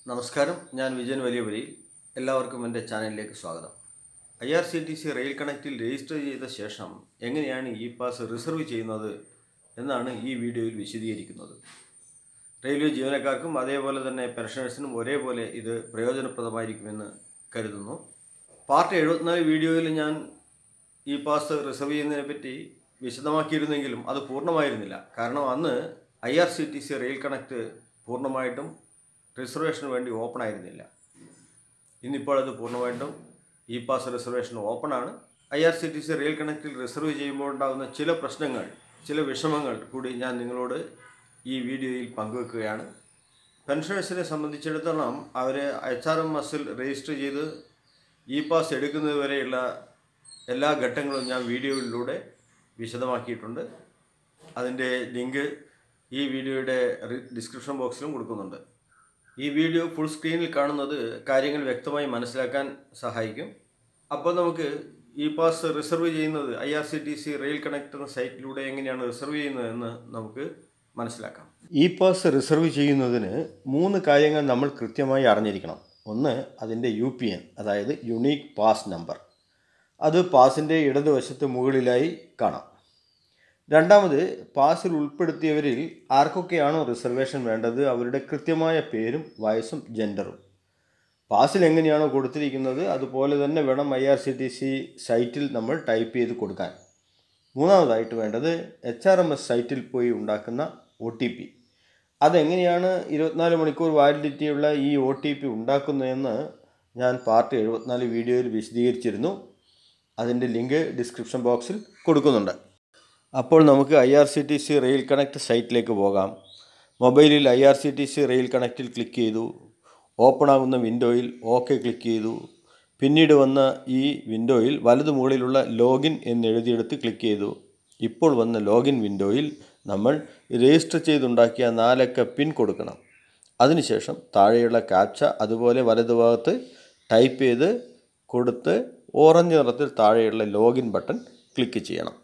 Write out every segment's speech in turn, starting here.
നമസ്കാരം ഞാൻ വിജയൻ വലിയപുരി എല്ലാവർക്കും എൻ്റെ ചാനലിലേക്ക് സ്വാഗതം I R C T C rail കണക്റ്റിൽ രജിസ്റ്റർ ചെയ്ത ശേഷം എങ്ങനെയാണ് ഇ പാസ് റിസർവ് ചെയ്യുന്നത് എന്നാണ് ഈ വീഡിയോയിൽ വിശദീകരിക്കുന്നത് റെയിൽവേ ജീവനക്കാർക്കും അതേപോലെ തന്നെ പെൻഷനേഴ്സിനും ഒരേപോലെ ഇത് പ്രയോജനപ്രദമായിരിക്കുമെന്ന് കരുതുന്നു പാർട്ട് എഴുപത്തിനാല് വീഡിയോയിൽ ഞാൻ ഇ പാസ് റിസർവ് ചെയ്യുന്നതിനെ പറ്റി വിശദമാക്കിയിരുന്നെങ്കിലും അത് പൂർണ്ണമായിരുന്നില്ല കാരണം അന്ന് I R C T C rail connect പൂർണ്ണമായിട്ടും റിസർവേഷന് വേണ്ടി ഓപ്പൺ ആയിരുന്നില്ല ഇന്നിപ്പോൾ അത് പൂർണ്ണമായിട്ടും ഇ പാസ് റിസർവേഷൻ ഓപ്പൺ ആണ് I R C T C rail കണക്റ്റിൽ റിസർവ് ചെയ്യുമ്പോൾ ഉണ്ടാകുന്ന ചില പ്രശ്നങ്ങൾ ചില വിഷമങ്ങൾ കൂടി ഞാൻ നിങ്ങളോട് ഈ വീഡിയോയിൽ പങ്കുവെക്കുകയാണ് പെൻഷനേഴ്സിനെ സംബന്ധിച്ചിടത്തോളം അവർ എച്ച് ആർ എം എസിൽ രജിസ്റ്റർ ചെയ്ത് ഇ പാസ് എടുക്കുന്നത് വരെയുള്ള എല്ലാ ഘട്ടങ്ങളും ഞാൻ വീഡിയോയിലൂടെ വിശദമാക്കിയിട്ടുണ്ട് അതിൻ്റെ ലിങ്ക് ഈ വീഡിയോയുടെ ഡിസ്ക്രിപ്ഷൻ ബോക്സിലും കൊടുക്കുന്നുണ്ട് ഈ വീഡിയോ ഫുൾ സ്ക്രീനിൽ കാണുന്നത് കാര്യങ്ങൾ വ്യക്തമായി മനസ്സിലാക്കാൻ സഹായിക്കും അപ്പോൾ നമുക്ക് ഇ പാസ് റിസർവ് ചെയ്യുന്നത് I R C T C rail connect എന്ന സൈറ്റിലൂടെ എങ്ങനെയാണ് റിസർവ് ചെയ്യുന്നതെന്ന് നമുക്ക് മനസ്സിലാക്കാം ഇ പാസ് റിസർവ് ചെയ്യുന്നതിന് മൂന്ന് കാര്യങ്ങൾ നമ്മൾ കൃത്യമായി അറിഞ്ഞിരിക്കണം ഒന്ന് അതിൻ്റെ യു പി എൻ അതായത് യുണീക്ക് പാസ് നമ്പർ അത് പാസിൻ്റെ ഇടതുവശത്ത് മുകളിലായി കാണാം രണ്ടാമത് പാസിൽ ഉൾപ്പെടുത്തിയവരിൽ ആർക്കൊക്കെയാണോ റിസർവേഷൻ വേണ്ടത് അവരുടെ കൃത്യമായ പേരും വയസ്സും ജെൻഡറും പാസിൽ എങ്ങനെയാണോ കൊടുത്തിരിക്കുന്നത് അതുപോലെ തന്നെ വേണം I R C T C സൈറ്റിൽ നമ്മൾ ടൈപ്പ് ചെയ്ത് കൊടുക്കാൻ മൂന്നാമതായിട്ട് വേണ്ടത് എച്ച് ആർ എം എസ് സൈറ്റിൽ പോയി ഉണ്ടാക്കുന്ന ഒ ടി പി അതെങ്ങനെയാണ് ഇരുപത്തിനാല് മണിക്കൂർ വാലിഡിറ്റിയുള്ള ഈ ഒ ടി പി ഉണ്ടാക്കുന്നതെന്ന് ഞാൻ പാർട്ട് എഴുപത്തിനാല് വീഡിയോയിൽ വിശദീകരിച്ചിരുന്നു അതിൻ്റെ ലിങ്ക് ഡിസ്ക്രിപ്ഷൻ ബോക്സിൽ കൊടുക്കുന്നുണ്ട് അപ്പോൾ നമുക്ക് I R C T C rail connect സൈറ്റിലേക്ക് പോകാം മൊബൈലിൽ I R C T C rail കണക്റ്റിൽ ക്ലിക്ക് ചെയ്തു ഓപ്പൺ ആകുന്ന വിൻഡോയിൽ ഓക്കെ ക്ലിക്ക് ചെയ്തു പിന്നീട് വന്ന ഈ വിൻഡോയിൽ വലതു മുകളിലുള്ള ലോഗിൻ എന്നെഴുതിയെടുത്ത് ക്ലിക്ക് ചെയ്തു ഇപ്പോൾ വന്ന ലോഗിൻ വിൻഡോയിൽ നമ്മൾ രജിസ്റ്റർ ചെയ്തുണ്ടാക്കിയ നാലക്ക പിൻ കൊടുക്കണം അതിനുശേഷം താഴെയുള്ള ക്യാപ്ച അതുപോലെ വലതുഭാഗത്ത് ടൈപ്പ് ചെയ്ത് കൊടുത്ത് ഓറഞ്ച് നിറത്തിൽ താഴെയുള്ള ലോഗിൻ ബട്ടൺ ക്ലിക്ക് ചെയ്യണം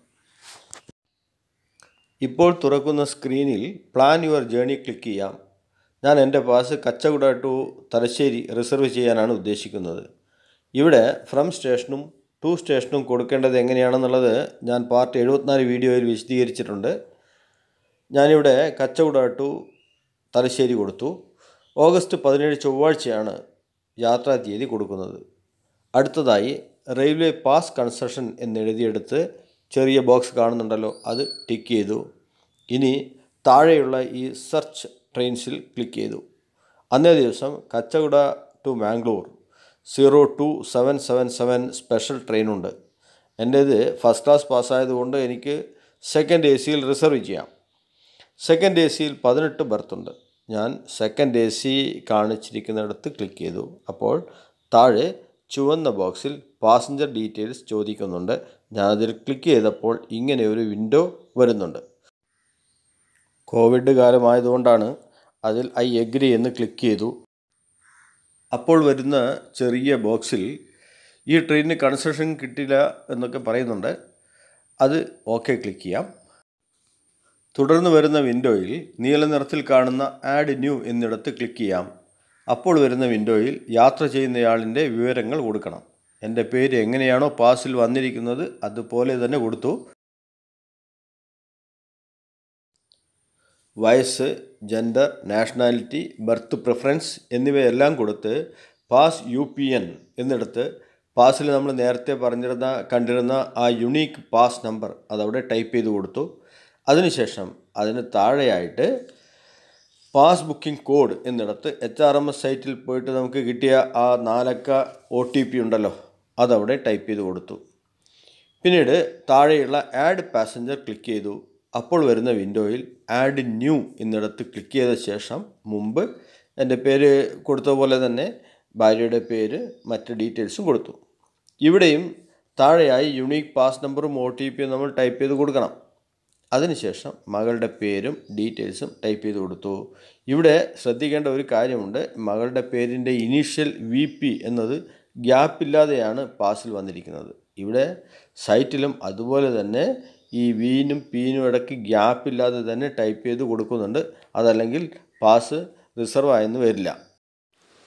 ഇപ്പോൾ തുറക്കുന്ന സ്ക്രീനിൽ പ്ലാൻ യുവർ ജേണി ക്ലിക്ക് ചെയ്യാം ഞാൻ എൻ്റെ pass Kacheguda to Thalassery reserve ചെയ്യാനാണ് ഉദ്ദേശിക്കുന്നത് ഇവിടെ ഫ്രം സ്റ്റേഷനും ടു സ്റ്റേഷനും കൊടുക്കേണ്ടത് എങ്ങനെയാണെന്നുള്ളത് ഞാൻ പാർട്ട് എഴുപത്തിനാല് വീഡിയോയിൽ വിശദീകരിച്ചിട്ടുണ്ട് ഞാനിവിടെ കച്ചകുട ടു തലശ്ശേരി കൊടുത്തു ഓഗസ്റ്റ് പതിനേഴ് ചൊവ്വാഴ്ചയാണ് യാത്രാ തീയതി കൊടുക്കുന്നത് അടുത്തതായി റെയിൽവേ പാസ് കൺസെഷൻ എന്നെഴുതിയെടുത്ത് ചെറിയ ബോക്സ് കാണുന്നുണ്ടല്ലോ അത് ടിക്ക് ചെയ്തു ഇനി താഴെയുള്ള ഈ സെർച്ച് ട്രെയിൻസിൽ ക്ലിക്ക് ചെയ്തു അന്നേ ദിവസം Kacheguda to Mangalore zero two seven seven seven special ട്രെയിനുണ്ട് എൻ്റേത് ഫസ്റ്റ് ക്ലാസ് പാസ്സായതുകൊണ്ട് എനിക്ക് സെക്കൻഡ് എ സിയിൽ റിസർവ് ചെയ്യാം സെക്കൻഡ് എ സിയിൽ പതിനെട്ട് ബർത്തുണ്ട് ഞാൻ സെക്കൻഡ് എ സി കാണിച്ചിരിക്കുന്നിടത്ത് ക്ലിക്ക് ചെയ്തു അപ്പോൾ താഴെ ചുവന്ന ബോക്സിൽ പാസഞ്ചർ ഡീറ്റെയിൽസ് ചോദിക്കുന്നുണ്ട് ഞാനതിൽ ക്ലിക്ക് ചെയ്തപ്പോൾ ഇങ്ങനെ ഒരു വിൻഡോ വരുന്നുണ്ട് കോവിഡ് കാലമായതുകൊണ്ടാണ് അതിൽ ഐ എഗ്രി എന്ന് ക്ലിക്ക് ചെയ്തു അപ്പോൾ വരുന്ന ചെറിയ ബോക്സിൽ ഈ ട്രെയിനിന് കൺസെഷൻ കിട്ടില്ല എന്നൊക്കെ പറയുന്നുണ്ട് അത് ഓക്കെ ക്ലിക്ക് ചെയ്യാം തുടർന്ന് വരുന്ന വിൻഡോയിൽ നീല നിറത്തിൽ കാണുന്ന ആഡ് ന്യൂ എന്നിടത്ത് ക്ലിക്ക് ചെയ്യാം അപ്പോൾ വരുന്ന വിൻഡോയിൽ യാത്ര ചെയ്യുന്നയാളിൻ്റെ വിവരങ്ങൾ കൊടുക്കണം എൻ്റെ പേര് എങ്ങനെയാണോ പാസിൽ വന്നിരിക്കുന്നത് അതുപോലെ തന്നെ കൊടുത്തു വയസ്സ് ജെൻഡർ നാഷണാലിറ്റി ബർത്ത് പ്രിഫറൻസ് എന്നിവയെല്ലാം കൊടുത്ത് പാസ് യു പി എൻ എന്നിടത്ത് പാസിൽ നമ്മൾ നേരത്തെ പറഞ്ഞിരുന്ന കണ്ടിരുന്ന ആ യുണീക്ക് പാസ് നമ്പർ അതവിടെ ടൈപ്പ് ചെയ്ത് കൊടുത്തു അതിനുശേഷം അതിന് താഴെയായിട്ട് പാസ് ബുക്കിംഗ് കോഡ് എന്നിടത്ത് എച്ച് ആർ എം എസ് സൈറ്റിൽ പോയിട്ട് നമുക്ക് കിട്ടിയ ആ നാലക്ക ഒ ടി പി ഉണ്ടല്ലോ അതവിടെ ടൈപ്പ് ചെയ്ത് കൊടുത്തു പിന്നീട് താഴെയുള്ള ആഡ് പാസഞ്ചർ ക്ലിക്ക് ചെയ്തു അപ്പോൾ വരുന്ന വിൻഡോയിൽ ആഡ് ന്യൂ എന്നിടത്ത് ക്ലിക്ക് ചെയ്ത ശേഷം മുമ്പ് എൻ്റെ പേര് കൊടുത്ത പോലെ തന്നെ ഭാര്യയുടെ പേര് മറ്റ് ഡീറ്റെയിൽസും കൊടുത്തു ഇവിടെയും താഴെയായി യുണീക്ക് പാസ് നമ്പറും ഒ ടി പിയും നമ്മൾ ടൈപ്പ് ചെയ്ത് കൊടുക്കണം അതിനുശേഷം മകളുടെ പേരും ഡീറ്റെയിൽസും ടൈപ്പ് ചെയ്ത് കൊടുത്തു ഇവിടെ ശ്രദ്ധിക്കേണ്ട ഒരു കാര്യമുണ്ട് മകളുടെ പേരിൻ്റെ ഇനീഷ്യൽ വി പി എന്നത് ഗ്യാപ്പില്ലാതെയാണ് പാസിൽ വന്നിരിക്കുന്നത് ഇവിടെ സൈറ്റിലും അതുപോലെ തന്നെ ഈ വീനും പീനും ഇടയ്ക്ക് ഗ്യാപ്പില്ലാതെ തന്നെ ടൈപ്പ് ചെയ്ത് കൊടുക്കുന്നുണ്ട് അതല്ലെങ്കിൽ പാസ് റിസർവ് ആയെന്ന് വരില്ല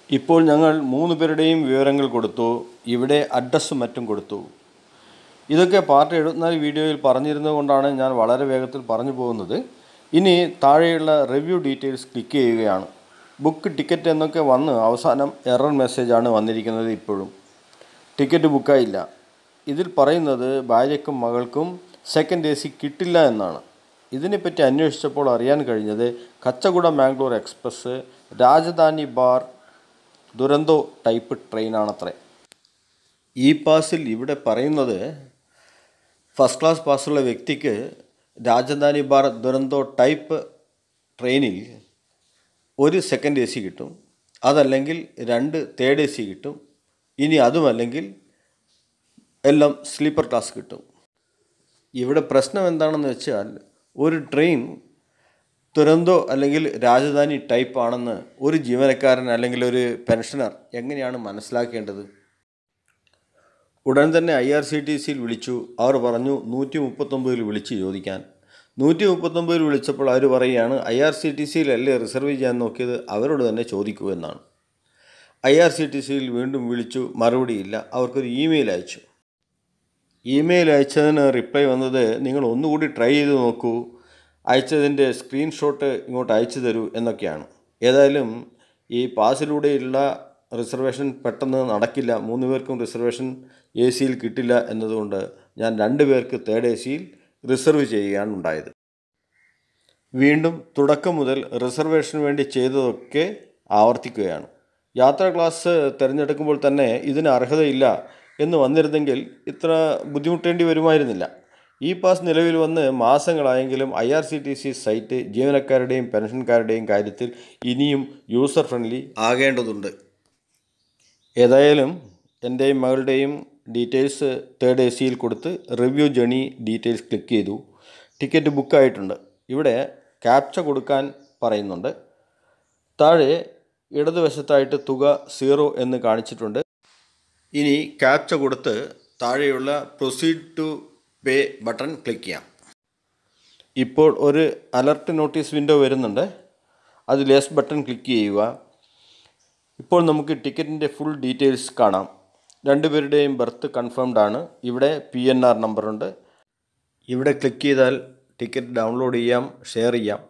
ഇപ്പോൾ ഞങ്ങൾ മൂന്ന് പേരുടെയും വിവരങ്ങൾ കൊടുത്തു ഇവിടെ അഡ്രസ്സും മറ്റും കൊടുത്തു ഇതൊക്കെ പാർട്ട് എഴുപത്തിനാല് വീഡിയോയിൽ പറഞ്ഞിരുന്നത് കൊണ്ടാണ് ഞാൻ വളരെ വേഗത്തിൽ പറഞ്ഞു പോകുന്നത് ഇനി താഴെയുള്ള റിവ്യൂ ഡീറ്റെയിൽസ് ക്ലിക്ക് ചെയ്യുകയാണ് ബുക്ക് ടിക്കറ്റ് എന്നൊക്കെ വന്ന് അവസാനം എറർ മെസ്സേജാണ് വന്നിരിക്കുന്നത് ഇപ്പോഴും ടിക്കറ്റ് ബുക്കായില്ല ഇതിൽ പറയുന്നത് ഭാര്യയ്ക്കും മകൾക്കും സെക്കൻഡ് എ സി കിട്ടില്ല എന്നാണ് ഇതിനെപ്പറ്റി അന്വേഷിച്ചപ്പോൾ അറിയാൻ കഴിഞ്ഞത് കച്ചകുട മാംഗ്ലൂർ എക്സ്പ്രസ് രാജധാനി ബാർ ദുരന്തോ ടൈപ്പ് ട്രെയിനാണത്രേ ഈ പാസിൽ ഇവിടെ പറയുന്നത് ഫസ്റ്റ് ക്ലാസ് പാസ്സുള്ള വ്യക്തിക്ക് രാജധാനി ബാർ ദുരന്തോ ടൈപ്പ് ട്രെയിനിൽ ഒരു സെക്കൻഡ് എ സി കിട്ടും അതല്ലെങ്കിൽ രണ്ട് തേർഡ് എ സി കിട്ടും ഇനി അതുമല്ലെങ്കിൽ എല്ലാം സ്ലീപ്പർ ക്ലാസ് കിട്ടും ഇവിടെ പ്രശ്നം എന്താണെന്ന് വെച്ചാൽ ഒരു ട്രെയിൻ തുരന്തോ അല്ലെങ്കിൽ രാജധാനി ടൈപ്പ് ആണെന്ന് ഒരു ജീവനക്കാരൻ അല്ലെങ്കിൽ ഒരു പെൻഷനർ എങ്ങനെയാണ് മനസ്സിലാക്കേണ്ടത് ഉടൻ തന്നെ ഐ ആർ സി ടി സിയിൽ വിളിച്ചു അവർ പറഞ്ഞു നൂറ്റി മുപ്പത്തൊമ്പതിൽ വിളിച്ച് ചോദിക്കാൻ നൂറ്റി മുപ്പത്തൊമ്പതിൽ വിളിച്ചപ്പോൾ അവർ പറയുകയാണ് ഐ ആർ സി ടി സിയിലല്ലേ റിസർവ് ചെയ്യാൻ നോക്കിയത് അവരോട് തന്നെ ചോദിക്കൂ എന്നാണ് ഐ ആർ സി ടി സിയിൽ വീണ്ടും വിളിച്ചു മറുപടിയില്ല അവർക്കൊരു ഇമെയിൽ അയച്ചു ഇമെയിൽ അയച്ചതിന് റിപ്ലൈ വന്നത് നിങ്ങൾ ഒന്നുകൂടി ട്രൈ ചെയ്ത് നോക്കൂ അയച്ചതിൻ്റെ സ്ക്രീൻഷോട്ട് ഇങ്ങോട്ട് അയച്ചു തരൂ എന്നൊക്കെയാണ് ഏതായാലും ഈ പാസിലൂടെയുള്ള റിസർവേഷൻ പെട്ടെന്ന് നടക്കില്ല മൂന്ന് പേർക്കും റിസർവേഷൻ എ സിയിൽ കിട്ടില്ല എന്നതുകൊണ്ട് ഞാൻ രണ്ട് പേർക്ക് തേർഡ് എ സിയിൽ റിസർവ് ചെയ്യുകയാണ് ഉണ്ടായത് വീണ്ടും തുടക്കം മുതൽ റിസർവേഷന് വേണ്ടി ചെയ്തതൊക്കെ ആവർത്തിക്കുകയാണ് യാത്രാ ക്ലാസ് തിരഞ്ഞെടുക്കുമ്പോൾ തന്നെ ഇതിന് അർഹതയില്ല എന്ന് വന്നിരുന്നെങ്കിൽ ഇത്ര ബുദ്ധിമുട്ടേണ്ടി വരുമായിരുന്നില്ല ഈ പാസ് നിലവിൽ വന്ന് മാസങ്ങളായെങ്കിലും I R C T C site ജീവനക്കാരുടെയും പെൻഷൻകാരുടെയും കാര്യത്തിൽ ഇനിയും യൂസർ ഫ്രണ്ട്ലി ആകേണ്ടതുണ്ട് ഏതായാലും എൻ്റെയും മകളുടെയും ഡീറ്റെയിൽസ് തേർഡ് എ സിയിൽ കൊടുത്ത് റിവ്യൂ ജേണി ഡീറ്റെയിൽസ് ക്ലിക്ക് ചെയ്തു ടിക്കറ്റ് ബുക്കായിട്ടുണ്ട് ഇവിടെ ക്യാപ്ച കൊടുക്കാൻ പറയുന്നുണ്ട് താഴെ ഇടതുവശത്തായിട്ട് തുക സീറോ എന്ന് കാണിച്ചിട്ടുണ്ട് ഇനി ക്യാപ്ച കൊടുത്ത് താഴെയുള്ള proceed to pay button click ചെയ്യാം ഇപ്പോൾ ഒരു അലർട്ട് നോട്ടീസ് വിൻഡോ വരുന്നുണ്ട് അതിൽ യെസ് ബട്ടൺ ക്ലിക്ക് ചെയ്യുക ഇപ്പോൾ നമുക്ക് ടിക്കറ്റിൻ്റെ ഫുൾ ഡീറ്റെയിൽസ് കാണാം രണ്ടുപേരുടെയും ബർത്ത് കൺഫേംഡ് ആണ് ഇവിടെ പി എൻ ആർ നമ്പറുണ്ട് ഇവിടെ ക്ലിക്ക് ചെയ്താൽ ടിക്കറ്റ് ഡൗൺലോഡ് ചെയ്യാം ഷെയർ ചെയ്യാം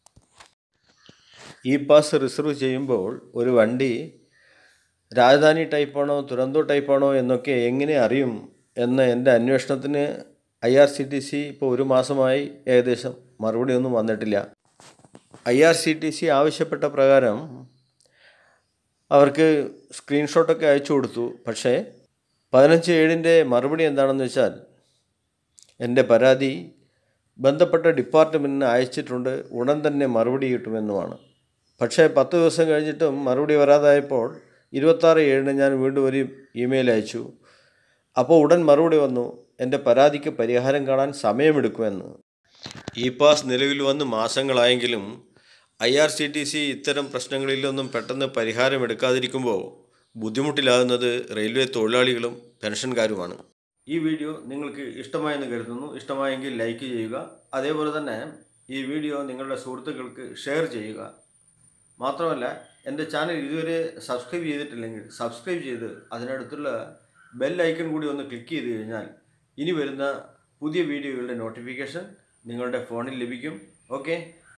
ഇ പാസ് റിസർവ് ചെയ്യുമ്പോൾ ഒരു വണ്ടി രാജധാനി ടൈപ്പാണോ തുരന്തോ ടൈപ്പാണോ എന്നൊക്കെ എങ്ങനെ അറിയും എന്ന എൻ്റെ അന്വേഷണത്തിന് I R C T C ഇപ്പോൾ ഒരു മാസമായി ഏകദേശം മറുപടി ഒന്നും വന്നിട്ടില്ല I R C T C ആവശ്യപ്പെട്ട പ്രകാരം അവർക്ക് സ്ക്രീൻഷോട്ടൊക്കെ അയച്ചു കൊടുത്തു പക്ഷേ പതിനഞ്ച് ഏഴിൻ്റെ മറുപടി എന്താണെന്ന് വെച്ചാൽ എൻ്റെ പരാതി ബന്ധപ്പെട്ട ഡിപ്പാർട്ട്മെൻറ്റിന് അയച്ചിട്ടുണ്ട് ഉടൻ തന്നെ മറുപടി കിട്ടുമെന്നുമാണ് പക്ഷേ പത്ത് ദിവസം കഴിഞ്ഞിട്ടും മറുപടി വരാതായപ്പോൾ ഇരുപത്താറ് ഏഴിന് ഞാൻ വീണ്ടും ഒരു ഇമെയിൽ അയച്ചു അപ്പോൾ ഉടൻ മറുപടി വന്നു എൻ്റെ പരാതിക്ക് പരിഹാരം കാണാൻ സമയമെടുക്കുമെന്ന് ഇ പാസ് നിലവിൽ വന്ന് മാസങ്ങളായെങ്കിലും I R C T C ഇത്തരം പ്രശ്നങ്ങളിലൊന്നും പെട്ടെന്ന് പരിഹാരം എടുക്കാതിരിക്കുമ്പോൾ ബുദ്ധിമുട്ടിലാകുന്നത് റെയിൽവേ തൊഴിലാളികളും പെൻഷൻകാരുമാണ് ഈ വീഡിയോ നിങ്ങൾക്ക് ഇഷ്ടമായെന്ന് കരുതുന്നു ഇഷ്ടമായെങ്കിൽ ലൈക്ക് ചെയ്യുക അതേപോലെ തന്നെ ഈ വീഡിയോ നിങ്ങളുടെ സുഹൃത്തുക്കൾക്ക് ഷെയർ ചെയ്യുക മാത്രമല്ല എൻ്റെ ചാനൽ ഇതുവരെ സബ്സ്ക്രൈബ് ചെയ്തിട്ടില്ലെങ്കിൽ സബ്സ്ക്രൈബ് ചെയ്ത് അതിനടുത്തുള്ള ബെൽ ഐക്കൺ കൂടി ഒന്ന് ക്ലിക്ക് ചെയ്ത് കഴിഞ്ഞാൽ ഇനി വരുന്ന പുതിയ വീഡിയോകളുടെ നോട്ടിഫിക്കേഷൻ നിങ്ങളുടെ ഫോണിൽ ലഭിക്കും ഓക്കെ